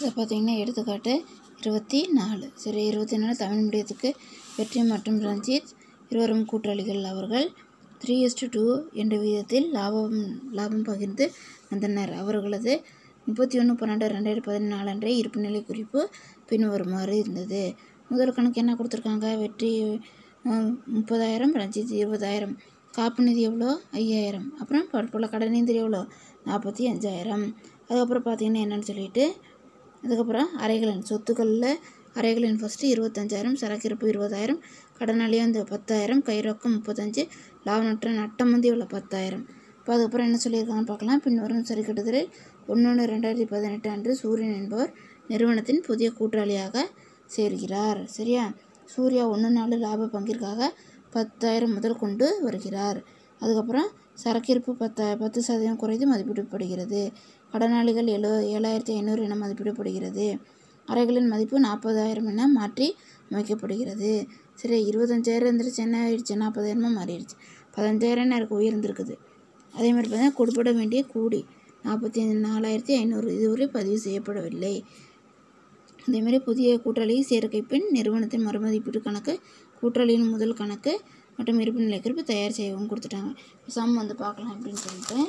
அடுத்து பார்த்தீங்கன்னா எடுத்துக்காட்டு இருபத்தி நாலு சரி இருபத்தி நாலு தமிழ் மீடியத்துக்கு வெற்றி மற்றும் ரஞ்சித் இருவரும் கூட்டாளிகள் அவர்கள் த்ரீ எஸ்டு டூ என்ற விகிதத்தில் லாபம் லாபம் பகிர்ந்து வந்தனர் அவர்களது முப்பத்தி ஒன்று பன்னெண்டு ரெண்டாயிரத்தி பதினாலு அன்றைய இருப்பு நிலை குறிப்பு பின்வருமாறு இருந்தது முதல் கணக்கு என்ன கொடுத்துருக்காங்க வெற்றி அஹ், முப்பதாயிரம் ரஞ்சித் இருபதாயிரம் காப்பு நிதி எவ்வளோ ஐயாயிரம் அப்புறம் பற்போல கடனீந்திரி எவ்வளோ நாற்பத்தி அஞ்சாயிரம் அதுக்கப்புறம் பார்த்தீங்கன்னா என்னன்னு சொல்லிட்டு அதுக்கப்புறம் அறைகளின் சொத்துக்களில் அறைகளின் ஃபஸ்ட்டு இருபத்தஞ்சாயிரம் சரக்கிருப்பு இருபதாயிரம் கடனாளி வந்து பத்தாயிரம் கை ரொக்கம் முப்பத்தஞ்சு லாபநற்ற நட்டம் வந்து இவ்வளோ பத்தாயிரம் இப்போ அதுக்கப்புறம் என்ன சொல்லியிருக்காங்கன்னு பார்க்கலாம் பின்வரும் சரி கட்டுதலில் ஒன்று ரெண்டாயிரத்தி பதினெட்டு அன்று சூரியன் என்பவர் நிறுவனத்தின் புதிய கூட்டாளியாக சேர்கிறார் சரியா சூர்யா ஒன்று நாலு லாப பங்கிற்காக பத்தாயிரம் முதல் கொண்டு வருகிறார் அதுக்கப்புறம் சரக்கிருப்பு பத்த பத்து சதவீதம் குறைந்து மதிப்பிடப்படுகிறது கடனாளிகள் எழு ஏழாயிரத்தி ஐநூறு என மதிப்பிடப்படுகிறது அறைகளின் மதிப்பு நாற்பதாயிரம் என மாற்றி அமைக்கப்படுகிறது சரி இருபத்தஞ்சாயிரம் இருந்துருச்சு என்ன ஆயிடுச்சு நாற்பதாயிரமா மாறிடுச்சு பதினஞ்சாயிரம் எனக்கு உயர்ந்திருக்குது அதே மாதிரி பார்த்தீங்கன்னா கொடுப்பட வேண்டிய கூடி நாற்பத்தி நாலாயிரத்தி ஐநூறு இதுவரை பதிவு செய்யப்படவில்லை அதேமாதிரி புதிய கூட்டாளி சேர்க்கை பின் நிறுவனத்தின் மறுமதிப்பீட்டு கணக்கு கூட்டாளியின் முதல் கணக்கு மற்றும் இருப்பு நிலை குறிப்பு தயார் செய்யவும் கொடுத்துட்டாங்க சம் வந்து பார்க்கலாம் அப்படின்னு சொல்லிட்டு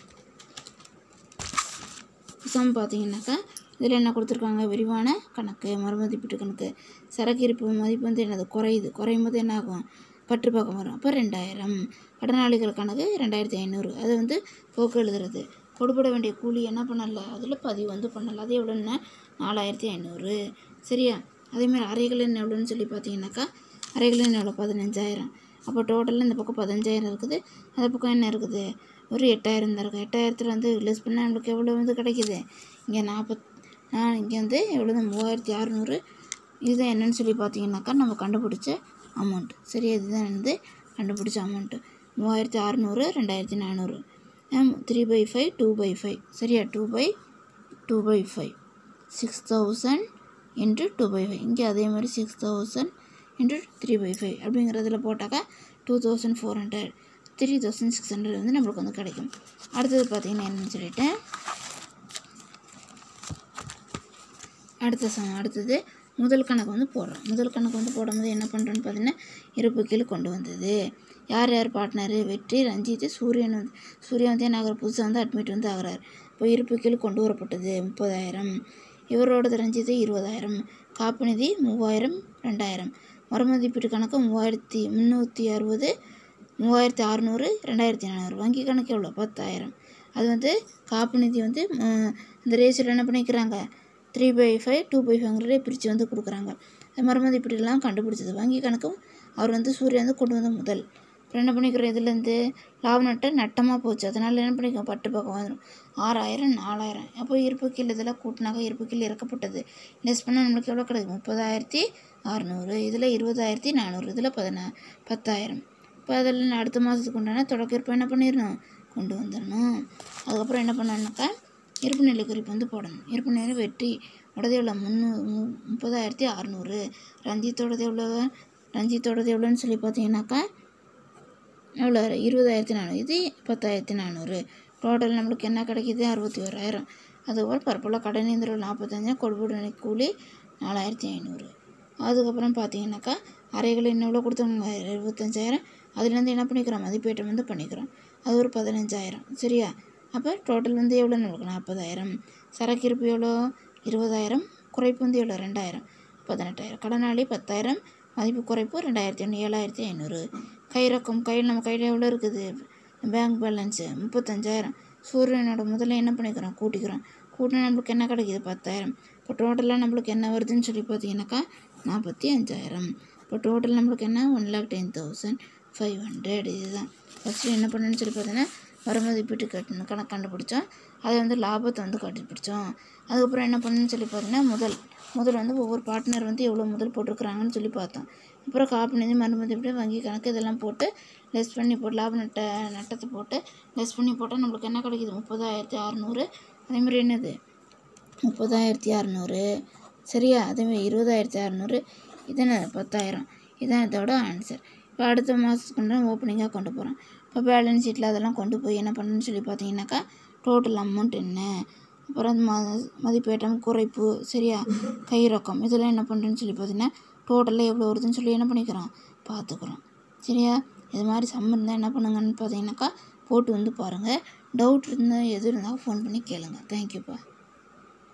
சம் பார்த்தீங்கன்னாக்கா இதில் என்ன கொடுத்துருக்காங்க விரிவான கணக்கு மறுமதிப்பீட்டு கணக்கு சரக்கு இருப்பு மதிப்பு வந்து என்னது குறையுது குறையும் போது என்ன ஆகும் பற்று பக்கம் வரும் அப்போ ரெண்டாயிரம் கடனாளிகள் கணக்கு ரெண்டாயிரத்தி ஐநூறு அது வந்து போக்கு எழுதுறது கொடுப்பட வேண்டிய கூலி என்ன பண்ணல அதில் பதிவு வந்து பண்ணல அது எவ்வளோன்னா நாலாயிரத்தி ஐநூறு சரியா அதேமாதிரி அறைகளின் எவ்வளோன்னு சொல்லி பார்த்தீங்கன்னாக்கா அறைகளின் எவ்வளோ பதினஞ்சாயிரம் அப்போ டோட்டலாக இந்த பக்கம் பதினஞ்சாயிரம் இருக்குது அந்த பக்கம் என்ன இருக்குது ஒரு எட்டாயிரம் தான் இருக்குது எட்டாயிரத்தில் வந்து லெஸ் பண்ணால் நம்மளுக்கு எவ்வளோ வந்து கிடைக்குது இங்கே நாற்பத் இங்கே வந்து எவ்வளோ மூவாயிரத்தி அறநூறு இதுதான் என்னன்னு சொல்லி பார்த்தீங்கன்னாக்கா நம்ம கண்டுபிடிச்ச அமௌண்ட் சரி இதுதான் வந்து கண்டுபிடிச்ச அமௌண்ட்டு மூவாயிரத்தி அறநூறு ரெண்டாயிரத்தி நானூறு three by five two by five சரியா two by two by five six thousand into two by five இங்கே அதே மாதிரி six thousand into three by five அப்படிங்கிறதுல போட்டாக்கா two thousand four hundred three thousand six hundred வந்து நம்மளுக்கு வந்து கிடைக்கும் அடுத்தது பார்த்தீங்கன்னா என்னன்னு சொல்லிட்டு அடுத்த சம் அடுத்தது முதல் கணக்கு வந்து போடுறோம் முதல் கணக்கு வந்து போடும்போது என்ன பண்ணுறோன்னு பார்த்தீங்கன்னா இருப்பு கீழ் கொண்டு வந்தது யார் யார் பார்ட்னரு வெற்றி ரஞ்சித் சூரியன் வந்து சூரியன் வந்து என்ன ஆகிற புதுசாக வந்து அட்மிட் வந்து ஆகிறார் இப்போ இருப்பு கீழ் கொண்டு வரப்பட்டது முப்பதாயிரம் இவரோடது ரஞ்சித் இருபதாயிரம் காப்பு நிதி மூவாயிரம் ரெண்டாயிரம் மறுமதிப்பீட்டு கணக்கு மூவாயிரத்தி முந்நூற்றி அறுபது மூவாயிரத்தி அறநூறு ரெண்டாயிரத்தி நானூறு வங்கி கணக்கு எவ்வளோ பத்தாயிரம் அது வந்து காப்பு நிதி வந்து ம், இந்த ரேஷியோவில் என்ன பண்ணிக்கிறாங்க three by five two by ஃபைவ்ங்கிறதே பிரித்து வந்து கொடுக்குறாங்க அது மறுமதிப்பீடுலாம் கண்டுபிடிச்சது வங்கி கணக்கும் அவர் வந்து சூரியன் வந்து கொண்டு வந்த முதல் அப்புறம் என்ன பண்ணிக்கிறோம் இதுலேருந்து லாப நட்ட நட்டமாக போச்சு அதனால் என்ன பண்ணிக்கிறோம் பட்டு பக்கம் வந்துடும் ஆறாயிரம் நாலாயிரம் அப்போ இருப்பு கீழ் இதெல்லாம் கூட்டினாக்க இருப்பு கீழ் இறக்கப்பட்டது லெஸ் பண்ணால் நம்மளுக்கு எவ்வளோ கிடைக்கும் முப்பதாயிரத்தி அறநூறு இதில் இருபதாயிரத்தி நானூறு இதில் பதினா பத்தாயிரம் இப்போ அதில் அடுத்த மாதத்துக்கு உண்டான தொடக்க இருப்பு என்ன பண்ணிடணும் கொண்டு வந்துடணும் அதுக்கப்புறம் என்ன பண்ணணும்னாக்கா இருப்பு நிலை குறிப்பு வந்து போடணும் இருப்பு நிலை வெற்றி உடது எவ்வளோ முந்நூ மு- முப்பதாயிரத்தி அறநூறு ரஞ்சித்தோடது எவ்வளோ ரஞ்சித்தோடது எவ்வளோன்னு சொல்லி பார்த்தீங்கன்னாக்கா எவ்வளோ இருபதாயிரத்தி நானூறு இது பத்தாயிரத்தி நானூறு டோட்டல் நம்மளுக்கு என்ன கிடைக்கிது அறுபத்தி ஓராயிரம் அதுக்கப்புறம் பரப்போல கடனேந்திரம் நாற்பத்தஞ்சு கொடுபுடனை கூலி நாலாயிரத்தி ஐநூறு அதுக்கப்புறம் பார்த்தீங்கன்னாக்கா அறைகள் என்ன எவ்வளோ கொடுத்தாங்க இருபத்தஞ்சாயிரம் அதுலேருந்து என்ன பண்ணிக்கிறோம் மதிப்பேற்றம் வந்து பண்ணிக்கிறோம் அது ஒரு பதினஞ்சாயிரம் சரியா அப்போ டோட்டல் வந்து எவ்வளோ நம்மளுக்கு நாற்பதாயிரம் சரக்கு இருப்பு எவ்வளோ இருபதாயிரம் குறைப்பு வந்து எவ்வளோ ரெண்டாயிரம் பதினெட்டாயிரம் கடனாளி பத்தாயிரம் மதிப்பு குறைப்பு ரெண்டாயிரத்தி ஐநூறு ஏழாயிரத்தி ஐநூறு கை ரொக்கம் கையில் நம்ம கையில் எவ்வளோ இருக்குது பேங்க் பேலன்ஸு முப்பத்தஞ்சாயிரம் சூரியனோட முதல்ல என்ன பண்ணிக்கிறோம் கூட்டிக்கிறோம் கூட்டினா நம்மளுக்கு என்ன கிடைக்குது பத்தாயிரம் இப்போ டோட்டலாக நம்மளுக்கு என்ன வருதுன்னு சொல்லி பார்த்தீங்கன்னாக்கா நாற்பத்தி அஞ்சாயிரம் இப்போ டோட்டல் நம்மளுக்கு என்ன one lakh ten thousand five hundred இதுதான் ஃபஸ்ட்டு என்ன பண்ணணும்னு சொல்லி பார்த்தீங்கன்னா மறுமதிப்பீட்டு கட்டணும் கணக்கு கண்டுபிடிச்சோம் அதை வந்து லாபத்தை வந்து கண்டுபிடிச்சோம் அதுக்கப்புறம் என்ன பண்ணணும்னு சொல்லி பார்த்தீங்கன்னா முதல் முதல் வந்து ஒவ்வொரு பார்ட்னர் வந்து எவ்வளோ முதல் போட்டிருக்கிறாங்கன்னு சொல்லி பார்த்தோம் அப்புறம் காப்பு நிதி மறுமதிப்பீடு வங்கி கணக்கு இதெல்லாம் போட்டு லெஸ் பண்ணி போட்டு லாப நட்ட நட்டத்தை போட்டு லெஸ் பண்ணி போட்டால் நம்மளுக்கு என்ன கிடைக்குது முப்பதாயிரத்தி அறநூறு அதேமாதிரி என்னது முப்பதாயிரத்தி அறநூறு சரியா அதேமாதிரி இருபதாயிரத்தி அறநூறு இதான பத்தாயிரம் இதான் இதோட ஆன்சர் இப்போ அடுத்த மாதத்துக்கு கொண்டு ஓப்பனிங்காக கொண்டு போகிறோம் இப்போ பேலன்ஸ் ஷீட்டில் அதெல்லாம் கொண்டு போய் என்ன பண்ணணும்னு சொல்லி பார்த்தீங்கன்னாக்கா டோட்டல் அமௌண்ட் என்ன அப்புறம் ம மதிப்பேற்றம் குறைப்பு சரியா கை ரொக்கம் இதெல்லாம் என்ன பண்ணுறேன்னு சொல்லி பார்த்தீங்கன்னா டோட்டலாக எவ்வளோ வருதுன்னு சொல்லி என்ன பண்ணிக்கிறோம் பார்த்துக்குறோம் சரியா இது மாதிரி சம் இருந்தால் என்ன பண்ணுங்கன்னு பார்த்தீங்கன்னாக்கா போட்டு வந்து பாருங்கள் டவுட் இருந்தால் எது இருந்தால் ஃபோன் பண்ணி கேளுங்க தேங்க்யூப்பா